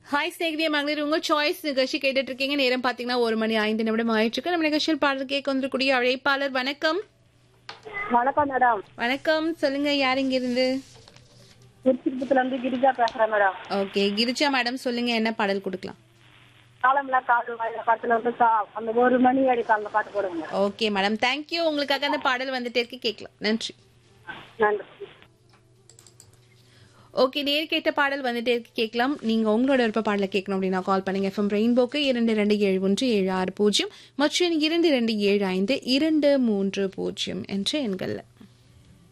hi ஸ்நேகிதிய மகளிர் உங்க choice நிகழ்ச்சி கேட்டுட்டு இருக்கீங்க நேரம் பாத்தீங்கன்னா ஒரு மணி ஐந்து நிமிடம் ஆயிட்டு இருக்கு நம்ம நிகழ்ச்சியில் பாடல் கேட்க வந்திருக்கூடிய அழைப்பாளர் வணக்கம் வணக்கம் மேடம் வணக்கம் சொல்லுங்க யார் இங்க இருந்து திருச்சிபுரத்துல இருந்து கிரிஜா பேசுறேன் மேடம் ஓகே கிரிஜா மேடம் சொல்லுங்க என்ன பாடல் கொடுக்கலாம் காலம்ல காடு வாயில பாட்டுல வந்து கா- அந்த ஒரு மணி அடிக்க அந்த பாட்டு போடுங்க மேடம் ஓகே மேடம் தேங்க்யூ உங்களுக்காக அந்த பாடல் வந்துட்டே இருக்கு கேட்கலாம் நன்றி நன்றி ஓகே நேர் கேட்ட பாடல் வந்துட்டே இருக்கு கேட்கலாம் நீங்க உங்களோட விருப்ப பாடலை கேட்கணும் அப்படின்னா கால் பண்ணுங்க எஃப்எம் ரெயின்போக்கு இரண்டு ரெண்டு ஏழு ஒன்று ஏழு ஆறு பூஜ்ஜியம் மற்றும் இரண்டு ரெண்டு ஏழு ஐந்து இரண்டு மூன்று பூஜ்ஜியம் என்ற எண்கள்ல